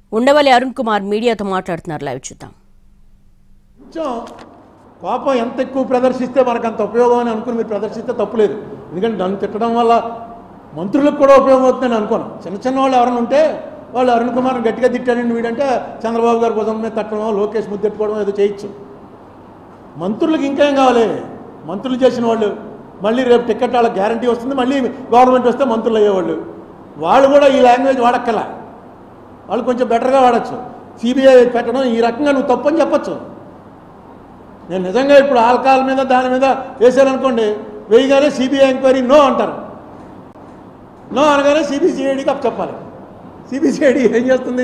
ఉండవల్లి అరుణ్ కుమార్ మీడియాతో మాట్లాడుతున్నారు లైవ్ చూద్దాం కొంచెం కోపం ఎంత ఎక్కువ ప్రదర్శిస్తే మనకు అంత ఉపయోగం అని అనుకుని మీరు ప్రదర్శిస్తే తప్పులేదు ఎందుకంటే నన్ను తిట్టడం వల్ల మంత్రులకు కూడా ఉపయోగం అవుతుందని అనుకోను చిన్న చిన్న వాళ్ళు ఎవరైనా ఉంటే వాళ్ళు అరుణ్ కుమార్ గట్టిగా తిట్టాడండి వీడంటే చంద్రబాబు గారి భుజం మీద తట్టడం లోకేష్ ముద్దెట్టుకోవడం ఏదో చేయొచ్చు మంత్రులకు ఇంకేం కావాలి మంత్రులు చేసిన వాళ్ళు మళ్ళీ రేపు టికెట్ వాళ్ళకి గ్యారంటీ వస్తుంది మళ్ళీ గవర్నమెంట్ వస్తే మంత్రులు అయ్యేవాళ్ళు వాళ్ళు కూడా ఈ లాంగ్వేజ్ వాడక్కల వాళ్ళు కొంచెం బెటర్గా వాడచ్చు సిబిఐ పెట్టడం ఈ రకంగా నువ్వు తప్పని చెప్పచ్చు నేను నిజంగా ఇప్పుడు ఆల్కహాల్ మీద దాని మీద వేశారనుకోండి వేయగానే సిబిఐ ఎంక్వైరీ నో అంటారు నో అనగానే సిబిసిఐడికి అప్ చెప్పాలి సిబిసిఐడి ఏం చేస్తుంది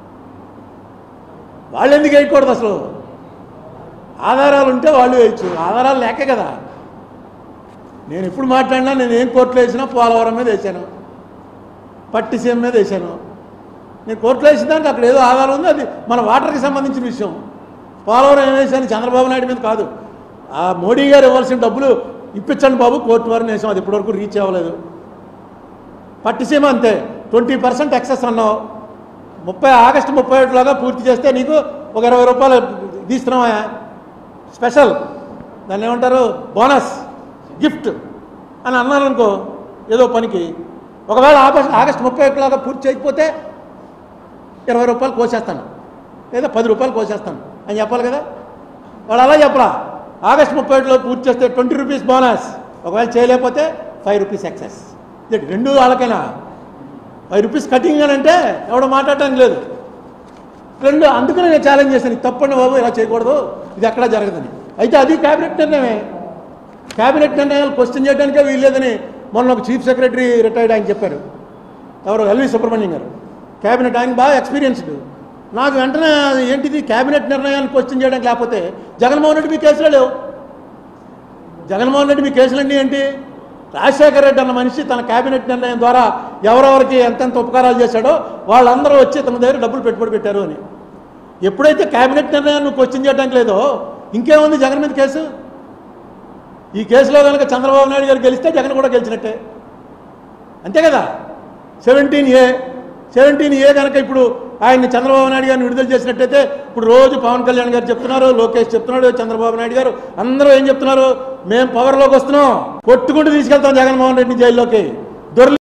వాళ్ళు ఎందుకు వేయకూడదు అసలు ఆధారాలు ఉంటే వాళ్ళు వేయచ్చు ఆధారాలు లేకే కదా నేను ఎప్పుడు మాట్లాడినా నేను ఏం కోర్టులో వేసినా పోలవరం మీద వేసాను పట్టిసీమ మీద వేసాను నేను కోర్టులో వేసిన దానికి అక్కడ ఏదో ఆధారం ఉంది అది మన వాటర్కి సంబంధించిన విషయం పోలవరం ఏం వేసాను చంద్రబాబు నాయుడు మీద కాదు ఆ మోడీ గారు ఇవ్వాల్సిన డబ్బులు ఇప్పించండి బాబు కోర్టు వారిని వేసాం అది ఇప్పటివరకు రీచ్ అవ్వలేదు పట్టిసీమ అంతే ట్వంటీ పర్సెంట్ ఎక్సెస్ అన్నావు ముప్పై ఆగస్టు ముప్పై ఒకటిలోగా పూర్తి చేస్తే నీకు ఒక ఇరవై రూపాయలు తీస్తున్నావా స్పెషల్ దాన్ని ఏమంటారు బోనస్ గిఫ్ట్ అని అన్నాను అనుకో ఏదో పనికి ఒకవేళ ఆగస్ట్ ఆగస్ట్ ముప్పై ఒకటిలోగా పూర్తి చేయకపోతే ఇరవై రూపాయలు కోసేస్తాను లేదా పది రూపాయలు కోసేస్తాను అని చెప్పాలి కదా వాళ్ళు అలా చెప్పరా ఆగస్ట్ ముప్పై ఒకటిలో పూర్తి చేస్తే ట్వంటీ రూపీస్ బోనస్ ఒకవేళ చేయలేకపోతే ఫైవ్ రూపీస్ ఎక్సెస్ ఇది రెండు వాళ్ళకైనా ఫైవ్ రూపీస్ కటింగ్ అని అంటే ఎవడో మాట్లాడటానికి లేదు రెండు అందుకనే నేను ఛాలెంజ్ చేశాను ఇది తప్పండి బాబు ఇలా చేయకూడదు ఇది ఎక్కడా జరగదని అయితే అది క్యాబినెట్ నిర్ణయమే క్యాబినెట్ నిర్ణయాలు క్వశ్చన్ చేయడానికే వీల్లేదని మొన్న ఒక చీఫ్ సెక్రటరీ రిటైర్డ్ ఆయన చెప్పారు ఎవరు ఎల్వి సుబ్రహ్మణ్యం గారు క్యాబినెట్ ఆయన బాగా ఎక్స్పీరియన్స్డ్ నాకు వెంటనే అది ఏంటిది క్యాబినెట్ నిర్ణయాన్ని క్వశ్చన్ చేయడానికి లేకపోతే జగన్మోహన్ రెడ్డి మీ కేసులో లేవు జగన్మోహన్ రెడ్డి మీ కేసులన్నీ ఏంటి రాజశేఖర రెడ్డి అన్న మనిషి తన కేబినెట్ నిర్ణయం ద్వారా ఎవరెవరికి ఎంతెంత ఉపకారాలు చేశాడో వాళ్ళందరూ వచ్చి తమ దగ్గర డబ్బులు పెట్టుబడి పెట్టారు అని ఎప్పుడైతే కేబినెట్ నిర్ణయాన్ని నువ్వు క్వశ్చన్ చేయడానికి లేదో ఇంకేముంది జగన్ మీద కేసు ఈ కేసులో కనుక చంద్రబాబు నాయుడు గారు గెలిస్తే జగన్ కూడా గెలిచినట్టే అంతే కదా సెవెంటీన్ ఏ సెవెంటీన్ ఏ కనుక ఇప్పుడు ఆయన్ని చంద్రబాబు నాయుడు గారిని విడుదల చేసినట్టయితే ఇప్పుడు రోజు పవన్ కళ్యాణ్ గారు చెప్తున్నారు లోకేష్ చెప్తున్నాడు చంద్రబాబు నాయుడు గారు అందరూ ఏం చెప్తున్నారు మేము పవర్లోకి వస్తున్నాం కొట్టుకుంటూ తీసుకెళ్తాం జగన్మోహన్ రెడ్డిని జైల్లోకి దొరలి